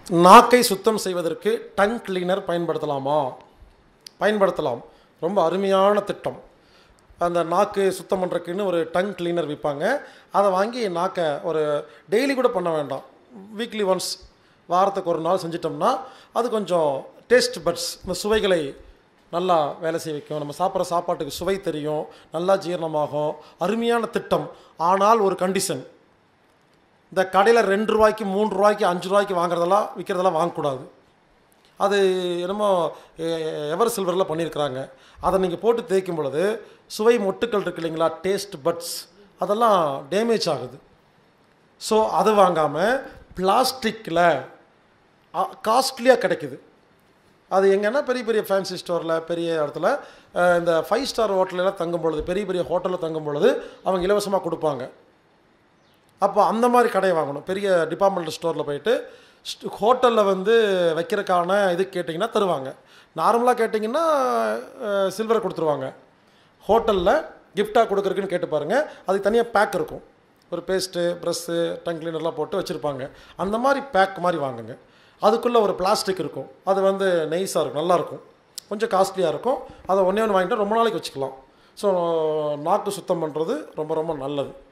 நாக்கை சுத்தம் செய்வதற்கு டங் கிளீனர் பயன்படுத்தலாமா பயன்படுத்தலாம் ரொம்ப அருமையான திட்டம் அந்த நாக்கு சுத்தம் பண்ணுறதுக்குன்னு ஒரு டங் கிளீனர் விற்பாங்க அதை வாங்கி நாக்கை ஒரு டெய்லி கூட பண்ண வேண்டாம் வீக்லி ஒன்ஸ் வாரத்துக்கு ஒரு நாள் செஞ்சிட்டோம்னா அது கொஞ்சம் டேஸ்ட் பட்ஸ் இந்த சுவைகளை நல்லா வேலை செய்ய வைக்கும் நம்ம சாப்பிட்ற சாப்பாட்டுக்கு சுவை தெரியும் நல்லா ஜீரணமாகும் அருமையான திட்டம் ஆனால் ஒரு கண்டிஷன் இந்த கடையில் ரெண்டு ரூபாய்க்கு மூணு ரூபாய்க்கு அஞ்சு ரூபாய்க்கு வாங்குறதெல்லாம் விற்கிறதெல்லாம் வாங்கக்கூடாது அது என்னமோ எ- எவர் சில்வரில் பண்ணியிருக்கிறாங்க அதை நீங்கள் போட்டு தேய்க்கும் பொழுது சுவை மொட்டுக்கள் இருக்கு இல்லைங்களா டேஸ்ட் பட்ஸ் அதெல்லாம் டேமேஜ் ஆகுது ஸோ அது வாங்காமல் பிளாஸ்டிக்கில் காஸ்ட்லியாக கிடைக்குது அது எங்கன்னா பெரிய பெரிய ஃபேன்சி ஸ்டோரில் பெரிய இடத்துல அஹ், இந்த ஃபைவ் ஸ்டார் ஹோட்டலெல்லாம் தங்கும் பொழுது பெரிய பெரிய ஹோட்டலில் தங்கும் பொழுது அவங்க இலவசமாக கொடுப்பாங்க அப்போ அந்த மாதிரி கடையை வாங்கணும் பெரிய டிபார்ட்மெண்டல் ஸ்டோரில் போயிட்டு ஹோட்டலில் வந்து வைக்கிறதுக்கான இது கேட்டிங்கன்னா தருவாங்க நார்மலாக கேட்டிங்கன்னா சில்வரை கொடுத்துருவாங்க ஹோட்டலில் கிஃப்டாக கொடுக்குறதுக்குன்னு கேட்டு பாருங்கள் அதுக்கு தனியாக பேக் இருக்கும் ஒரு பேஸ்ட்டு ப்ரெஷ்ஷு டங் கிளீனர்லாம் போட்டு வச்சுருப்பாங்க அந்த மாதிரி பேக் மாதிரி வாங்குங்க அதுக்குள்ளே ஒரு பிளாஸ்டிக் இருக்கும் அது வந்து நெய்ஸாக இருக்கும் நல்லாயிருக்கும் கொஞ்சம் காஸ்ட்லியாக இருக்கும் அதை ஒன்றே ஒன்று வாங்கிட்டு ரொம்ப நாளைக்கு வச்சுக்கலாம் ஸோ நாக்கு சுத்தம் பண்ணுறது ரொம்ப ரொம்ப நல்லது